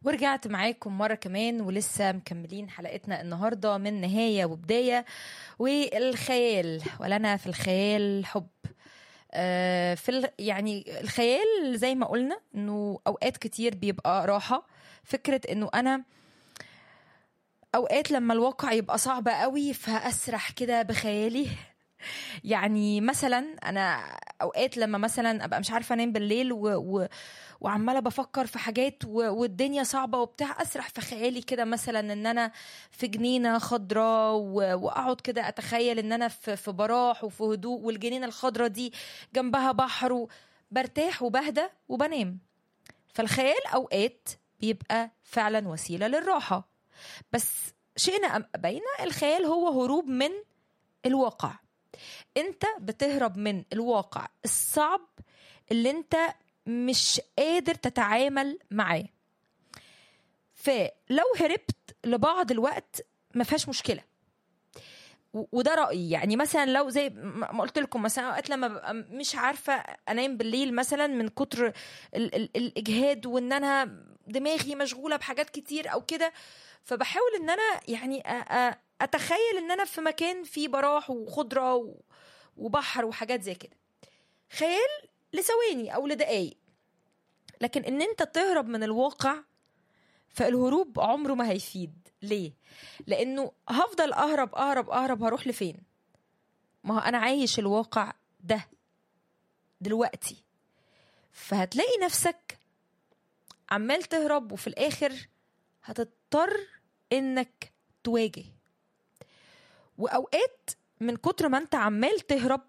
ورجعت معاكم مرة كمان ولسه مكملين حلقتنا النهاردة من نهاية وبداية والخيال ولنا في الخيال حب آه، في ال- يعني الخيال زي ما قلنا انه اوقات كتير بيبقى راحة فكرة انه انا اوقات لما الواقع يبقى صعب قوي فاسرح كده بخيالي يعني مثلا انا اوقات لما مثلا ابقى مش عارفه انام بالليل و... و... وعماله بفكر في حاجات و... والدنيا صعبه وبتاع اسرح في خيالي كده مثلا ان انا في جنينه خضراء و... واقعد كده اتخيل ان انا في... في براح وفي هدوء والجنينه الخضراء دي جنبها بحر و... برتاح وبهدى وبنام فالخيال اوقات بيبقى فعلا وسيله للراحه بس شئنا ام ابينا الخيال هو هروب من الواقع انت بتهرب من الواقع الصعب اللي انت مش قادر تتعامل معاه فلو هربت لبعض الوقت ما فيهاش مشكله و- وده رايي يعني مثلا لو زي ما ما قلت لكم مثلا اوقات لما ببقى مش عارفه انام بالليل مثلا من كتر ال- ال- الاجهاد وان انا دماغي مشغوله بحاجات كتير او كده فبحاول ان انا يعني أ- أ- اتخيل ان انا في مكان فيه براح وخضره و- وبحر وحاجات زي كده خيال لثواني او لدقايق لكن ان انت تهرب من الواقع فالهروب عمره ما هيفيد ليه لانه هفضل اهرب اهرب اهرب هروح لفين ما هو انا عايش الواقع ده دلوقتي فهتلاقي نفسك عمال تهرب وفي الاخر هتضطر انك تواجه واوقات من كتر ما انت عمال تهرب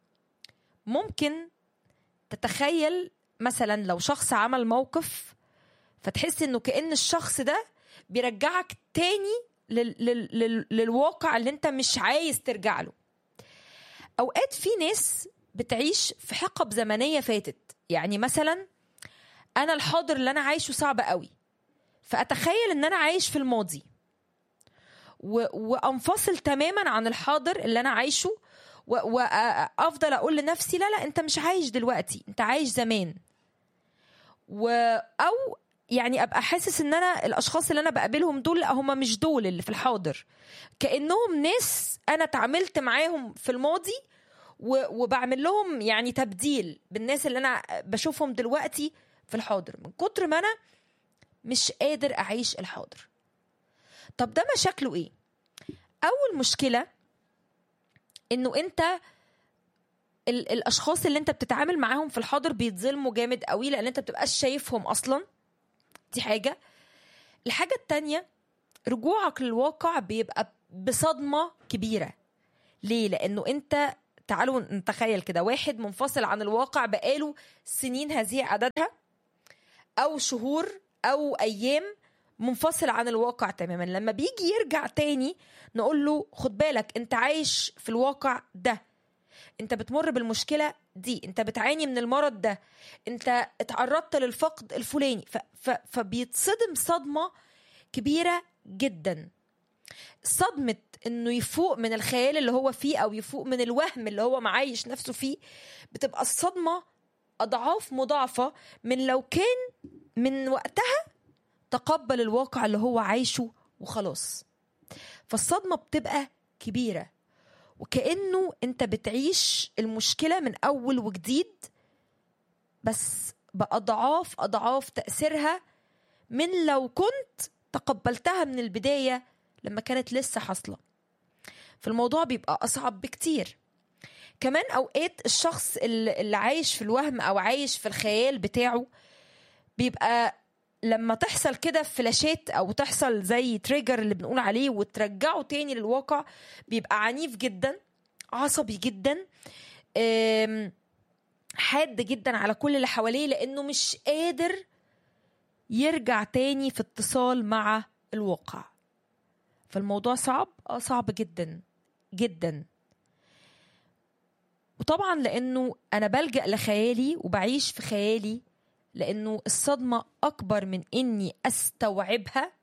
ممكن تتخيل مثلا لو شخص عمل موقف فتحس انه كأن الشخص ده بيرجعك تاني لل... لل... لل... للواقع اللي انت مش عايز ترجع له اوقات في ناس بتعيش في حقب زمنية فاتت يعني مثلا انا الحاضر اللي انا عايشه صعب قوي فاتخيل ان انا عايش في الماضي و... وانفصل تماما عن الحاضر اللي انا عايشه و- وافضل اقول لنفسي لا لا انت مش عايش دلوقتي انت عايش زمان و او يعني ابقى حاسس ان انا الاشخاص اللي انا بقابلهم دول لا هم مش دول اللي في الحاضر كانهم ناس انا اتعاملت معاهم في الماضي و- وبعمل لهم يعني تبديل بالناس اللي انا بشوفهم دلوقتي في الحاضر من كتر ما انا مش قادر اعيش الحاضر طب ده مشاكله ايه اول مشكله انه انت ال- الاشخاص اللي انت بتتعامل معاهم في الحاضر بيتظلموا جامد قوي لان انت بتبقاش شايفهم اصلا دي حاجه الحاجه التانية رجوعك للواقع بيبقى بصدمه كبيره ليه لانه انت تعالوا نتخيل كده واحد منفصل عن الواقع بقاله سنين هذه عددها او شهور او ايام منفصل عن الواقع تماما لما بيجي يرجع تاني نقول له خد بالك انت عايش في الواقع ده انت بتمر بالمشكله دي انت بتعاني من المرض ده انت اتعرضت للفقد الفلاني ف... ف... فبيتصدم صدمه كبيره جدا صدمه انه يفوق من الخيال اللي هو فيه او يفوق من الوهم اللي هو معايش نفسه فيه بتبقى الصدمه اضعاف مضاعفه من لو كان من وقتها تقبل الواقع اللي هو عايشه وخلاص فالصدمه بتبقى كبيره وكانه انت بتعيش المشكله من اول وجديد بس باضعاف اضعاف تاثيرها من لو كنت تقبلتها من البدايه لما كانت لسه حاصله فالموضوع بيبقى اصعب بكتير كمان اوقات الشخص اللي اللي عايش في الوهم او عايش في الخيال بتاعه بيبقى لما تحصل كده فلاشات او تحصل زي تريجر اللي بنقول عليه وترجعه تاني للواقع بيبقى عنيف جدا عصبي جدا أم، حاد جدا على كل اللي حواليه لانه مش قادر يرجع تاني في اتصال مع الواقع فالموضوع صعب اه صعب جدا جدا وطبعا لانه انا بلجا لخيالي وبعيش في خيالي لانه الصدمه اكبر من اني استوعبها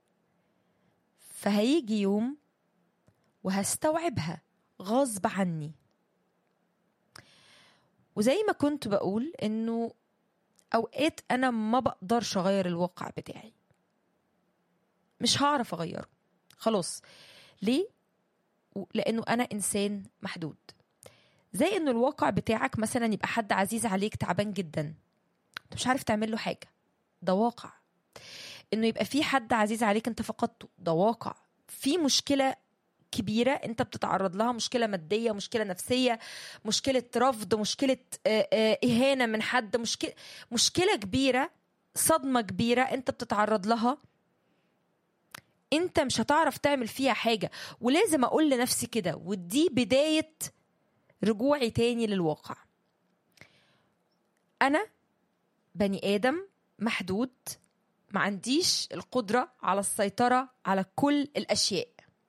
فهيجي يوم وهستوعبها غصب عني وزي ما كنت بقول انه اوقات انا ما بقدرش اغير الواقع بتاعي مش هعرف اغيره خلاص ليه لانه انا انسان محدود زي انه الواقع بتاعك مثلا يبقى حد عزيز عليك تعبان جدا انت مش عارف تعمل له حاجه ده واقع انه يبقى في حد عزيز عليك انت فقدته ده واقع في مشكله كبيره انت بتتعرض لها مشكله ماديه مشكله نفسيه مشكله رفض مشكله اهانه من حد مشكله مشكله كبيره صدمه كبيره انت بتتعرض لها انت مش هتعرف تعمل فيها حاجه ولازم اقول لنفسي كده ودي بدايه رجوعي تاني للواقع انا بني ادم محدود ما عنديش القدره على السيطره على كل الاشياء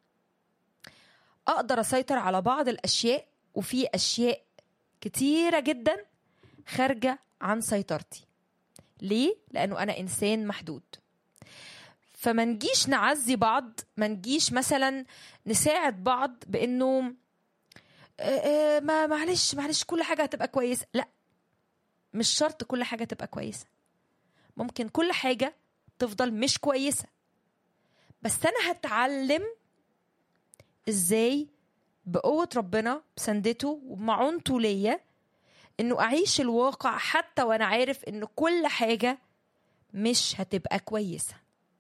اقدر اسيطر على بعض الاشياء وفي اشياء كتيره جدا خارجه عن سيطرتي ليه لانه انا انسان محدود فما نجيش نعزي بعض ما نجيش مثلا نساعد بعض بانه ما معلش معلش كل حاجه هتبقى كويسه لا مش شرط كل حاجه تبقى كويسه ممكن كل حاجه تفضل مش كويسه بس انا هتعلم ازاي بقوه ربنا بسندته وبمعونته ليا انه اعيش الواقع حتى وانا عارف ان كل حاجه مش هتبقى كويسه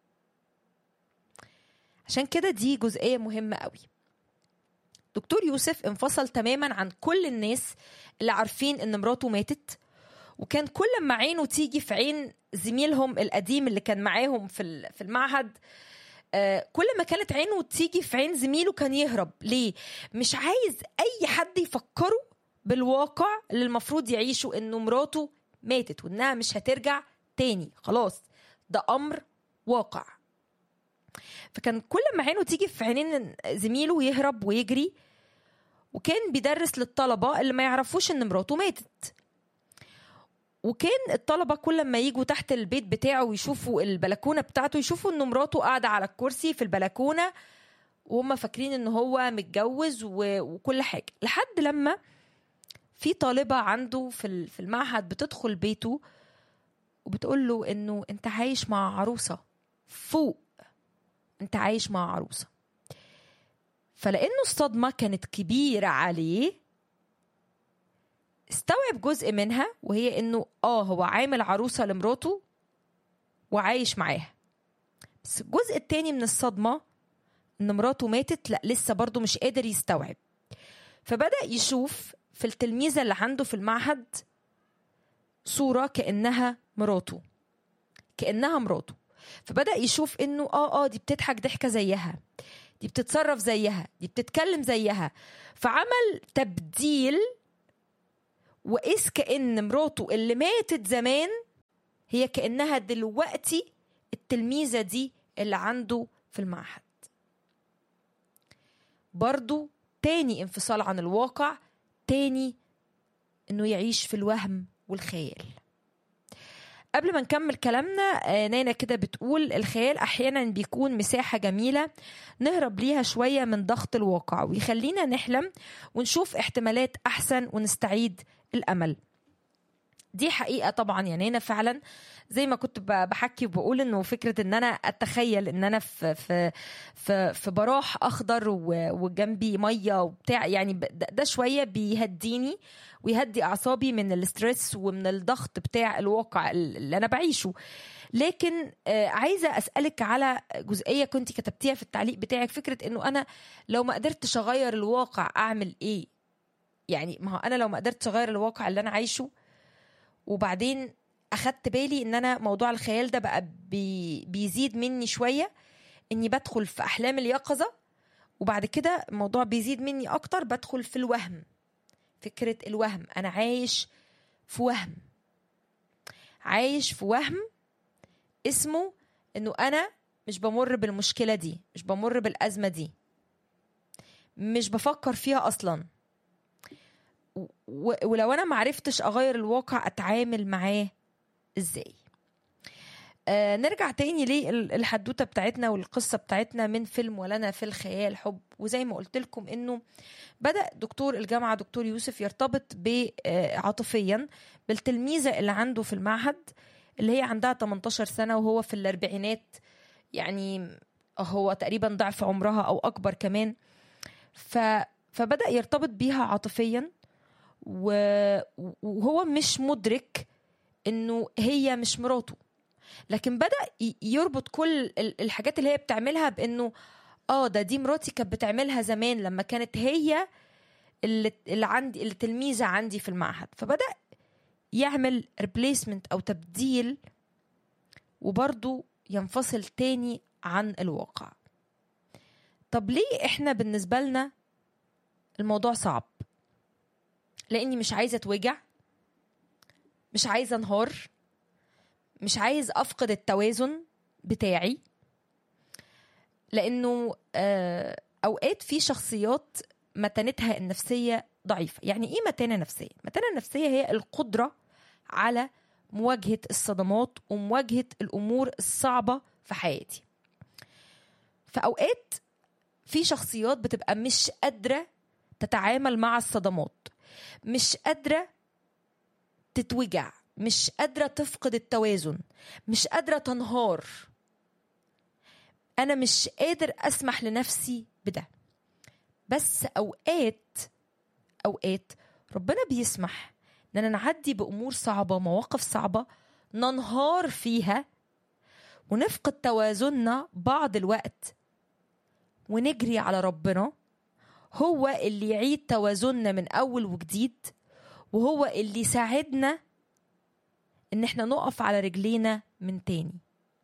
عشان كده دي جزئيه مهمه قوي دكتور يوسف انفصل تماما عن كل الناس اللي عارفين ان مراته ماتت وكان كل ما عينه تيجي في عين زميلهم القديم اللي كان معاهم في في المعهد آه كل ما كانت عينه تيجي في عين زميله كان يهرب ليه مش عايز اي حد يفكره بالواقع اللي المفروض يعيشه انه مراته ماتت وانها مش هترجع تاني خلاص ده امر واقع فكان كل ما عينه تيجي في عينين زميله يهرب ويجري وكان بيدرس للطلبة اللي ما يعرفوش ان مراته ماتت وكان الطلبة كل ما يجوا تحت البيت بتاعه ويشوفوا البلكونة بتاعته يشوفوا ان مراته قاعدة على الكرسي في البلكونة وهم فاكرين ان هو متجوز وكل حاجة لحد لما في طالبة عنده في في المعهد بتدخل بيته وبتقول له انه انت عايش مع عروسة فوق انت عايش مع عروسة فلانه الصدمة كانت كبيرة عليه استوعب جزء منها وهي انه اه هو عامل عروسة لمراته وعايش معاها بس الجزء التاني من الصدمة ان مراته ماتت لا لسه برضه مش قادر يستوعب فبدأ يشوف في التلميذة اللي عنده في المعهد صورة كأنها مراته كأنها مراته فبدأ يشوف انه اه اه دي بتضحك ضحكة زيها دي بتتصرف زيها دي بتتكلم زيها فعمل تبديل وقيس كأن مراته اللي ماتت زمان هي كأنها دلوقتي التلميذة دي اللي عنده في المعهد برضو تاني انفصال عن الواقع تاني انه يعيش في الوهم والخيال قبل ما نكمل كلامنا نانا كده بتقول الخيال احيانا بيكون مساحه جميله نهرب ليها شويه من ضغط الواقع ويخلينا نحلم ونشوف احتمالات احسن ونستعيد الامل دي حقيقه طبعا يا نانا فعلا زي ما كنت بحكي وبقول انه فكره ان انا اتخيل ان انا في في في, في براح اخضر وجنبي ميه وبتاع يعني ده شويه بيهديني ويهدي اعصابي من الاسترس ومن الضغط بتاع الواقع اللي انا بعيشه لكن عايزه اسالك على جزئيه كنت كتبتيها في التعليق بتاعك فكره انه انا لو ما قدرتش اغير الواقع اعمل ايه يعني ما هو انا لو ما قدرتش اغير الواقع اللي انا عايشه وبعدين اخدت بالي ان انا موضوع الخيال ده بقى بي بيزيد مني شويه اني بدخل في احلام اليقظه وبعد كده الموضوع بيزيد مني اكتر بدخل في الوهم فكره الوهم انا عايش في وهم عايش في وهم اسمه انه انا مش بمر بالمشكله دي مش بمر بالازمه دي مش بفكر فيها اصلا ولو انا معرفتش اغير الواقع اتعامل معاه ازاي آه نرجع تاني للحدوته بتاعتنا والقصه بتاعتنا من فيلم ولنا في الخيال حب وزي ما قلت لكم انه بدا دكتور الجامعه دكتور يوسف يرتبط عاطفيا بالتلميذه اللي عنده في المعهد اللي هي عندها 18 سنه وهو في الاربعينات يعني هو تقريبا ضعف عمرها او اكبر كمان ف فبدا يرتبط بيها عاطفيا و- وهو مش مدرك انه هي مش مراته لكن بدا ي- يربط كل ال- الحاجات اللي هي بتعملها بانه اه ده دي مراتي كانت بتعملها زمان لما كانت هي اللي, اللي عندي اللي تلميذه عندي في المعهد فبدا يعمل ريبليسمنت او تبديل وبرضه ينفصل تاني عن الواقع طب ليه احنا بالنسبه لنا الموضوع صعب لاني مش عايزه اتوجع مش عايزه انهار مش عايز افقد التوازن بتاعي لانه آه، اوقات في شخصيات متانتها النفسيه ضعيفه يعني ايه متانه نفسيه متانه نفسيه هي القدره على مواجهه الصدمات ومواجهه الامور الصعبه في حياتي فاوقات في شخصيات بتبقى مش قادره تتعامل مع الصدمات مش قادره تتوجع مش قادره تفقد التوازن مش قادره تنهار انا مش قادر اسمح لنفسي بده بس اوقات اوقات ربنا بيسمح اننا نعدي بامور صعبه مواقف صعبه ننهار فيها ونفقد توازننا بعض الوقت ونجري على ربنا هو اللي يعيد توازننا من اول وجديد وهو اللي يساعدنا ان احنا نقف على رجلينا من تاني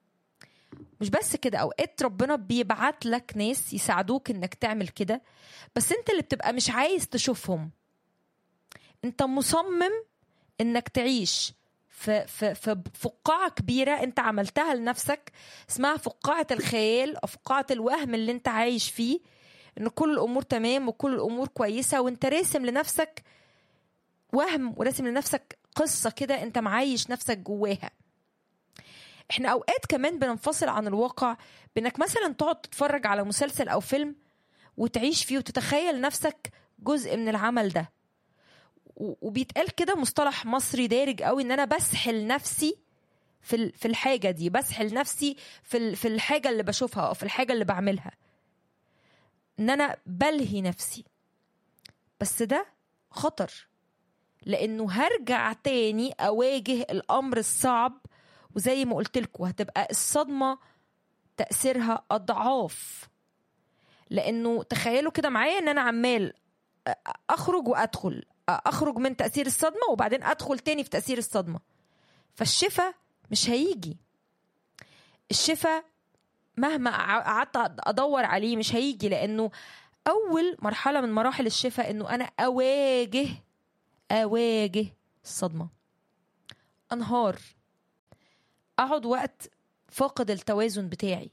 مش بس كده اوقات ربنا بيبعت لك ناس يساعدوك انك تعمل كده بس انت اللي بتبقى مش عايز تشوفهم انت مصمم انك تعيش في في في فقاعه كبيره انت عملتها لنفسك اسمها فقاعه الخيال او فقاعه الوهم اللي انت عايش فيه ان كل الامور تمام وكل الامور كويسه وانت راسم لنفسك وهم وراسم لنفسك قصه كده انت معايش نفسك جواها احنا اوقات كمان بننفصل عن الواقع بانك مثلا تقعد تتفرج على مسلسل او فيلم وتعيش فيه وتتخيل نفسك جزء من العمل ده و- وبيتقال كده مصطلح مصري دارج قوي ان انا بسحل نفسي في ال- في الحاجه دي بسحل نفسي في ال- في الحاجه اللي بشوفها او في الحاجه اللي بعملها ان انا بلهي نفسي بس ده خطر لانه هرجع تاني اواجه الامر الصعب وزي ما قلت لكم هتبقى الصدمه تاثيرها اضعاف لانه تخيلوا كده معايا ان انا عمال أ- اخرج وادخل اخرج من تاثير الصدمه وبعدين ادخل تاني في تاثير الصدمه فالشفاء مش هيجي الشفاء مهما ع- قعدت ادور عليه مش هيجي لانه اول مرحله من مراحل الشفاء انه انا اواجه اواجه الصدمه انهار اقعد وقت فاقد التوازن بتاعي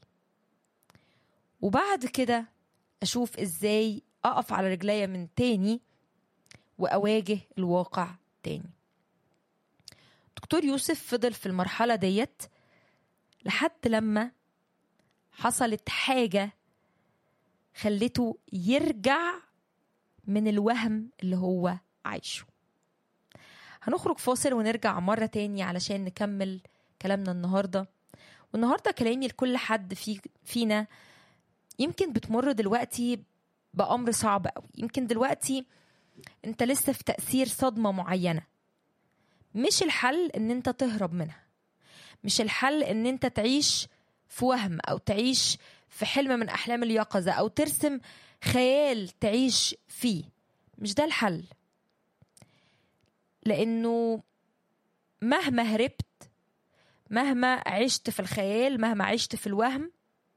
وبعد كده اشوف ازاي اقف على رجليا من تاني واواجه الواقع تاني دكتور يوسف فضل في المرحله ديت لحد لما حصلت حاجه خلته يرجع من الوهم اللي هو عايشه هنخرج فاصل ونرجع مرة تاني علشان نكمل كلامنا النهاردة والنهاردة كلامي لكل حد في فينا يمكن بتمر دلوقتي بأمر صعب قوي يمكن دلوقتي انت لسه في تأثير صدمة معينة مش الحل ان انت تهرب منها مش الحل ان انت تعيش في وهم او تعيش في حلم من احلام اليقظة او ترسم خيال تعيش فيه مش ده الحل لانه مهما هربت مهما عشت في الخيال مهما عشت في الوهم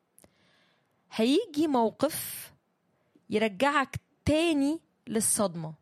هيجي موقف يرجعك تاني للصدمة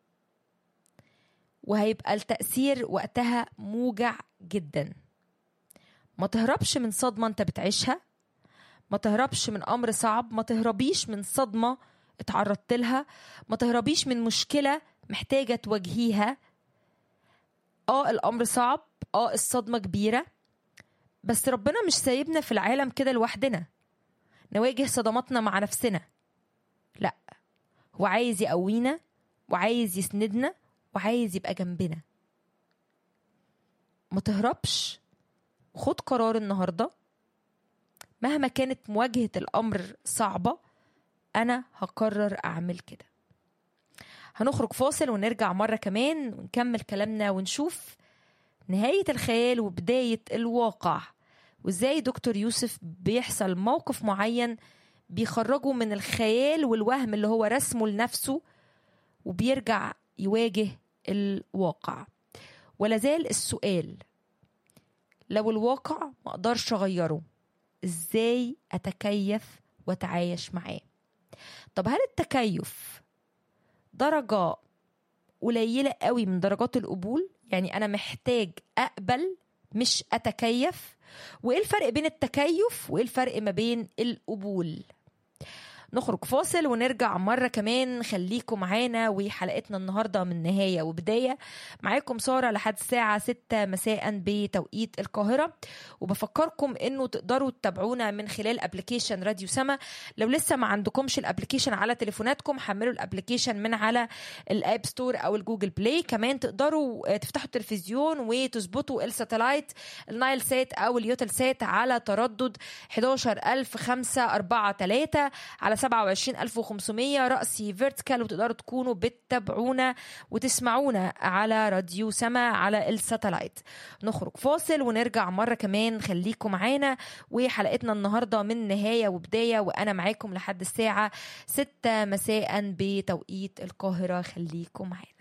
وهيبقى التأثير وقتها موجع جدا ما تهربش من صدمة انت بتعيشها ما تهربش من أمر صعب ما تهربيش من صدمة اتعرضت لها ما تهربيش من مشكلة محتاجة تواجهيها اه الأمر صعب اه الصدمة كبيرة بس ربنا مش سايبنا في العالم كده لوحدنا نواجه صدماتنا مع نفسنا لا هو عايز يقوينا وعايز يسندنا وعايز يبقى جنبنا ما تهربش خد قرار النهارده مهما كانت مواجهة الأمر صعبة أنا هقرر أعمل كده هنخرج فاصل ونرجع مرة كمان ونكمل كلامنا ونشوف نهاية الخيال وبداية الواقع وازاي دكتور يوسف بيحصل موقف معين بيخرجه من الخيال والوهم اللي هو رسمه لنفسه وبيرجع يواجه الواقع ولازال السؤال لو الواقع ما اقدرش اغيره ازاي اتكيف واتعايش معاه طب هل التكيف درجة قليلة قوي من درجات القبول يعني أنا محتاج أقبل مش أتكيف وإيه الفرق بين التكيف وإيه الفرق ما بين القبول نخرج فاصل ونرجع مرة كمان خليكم معانا وحلقتنا النهاردة من نهاية وبداية معاكم سارة لحد الساعة 6 مساء بتوقيت القاهرة وبفكركم انه تقدروا تتابعونا من خلال ابلكيشن راديو سما لو لسه ما عندكمش الابلكيشن على تليفوناتكم حملوا الابلكيشن من على الاب ستور او الجوجل بلاي كمان تقدروا تفتحوا التلفزيون وتظبطوا الساتلايت النايل سات او اليوتل سات على تردد 11543 على 27500 رأسي فيرتيكال وتقدروا تكونوا بتتابعونا وتسمعونا على راديو سما على الساتلايت نخرج فاصل ونرجع مرة كمان خليكم معانا وحلقتنا النهاردة من نهاية وبداية وأنا معاكم لحد الساعة 6 مساء بتوقيت القاهرة خليكم معانا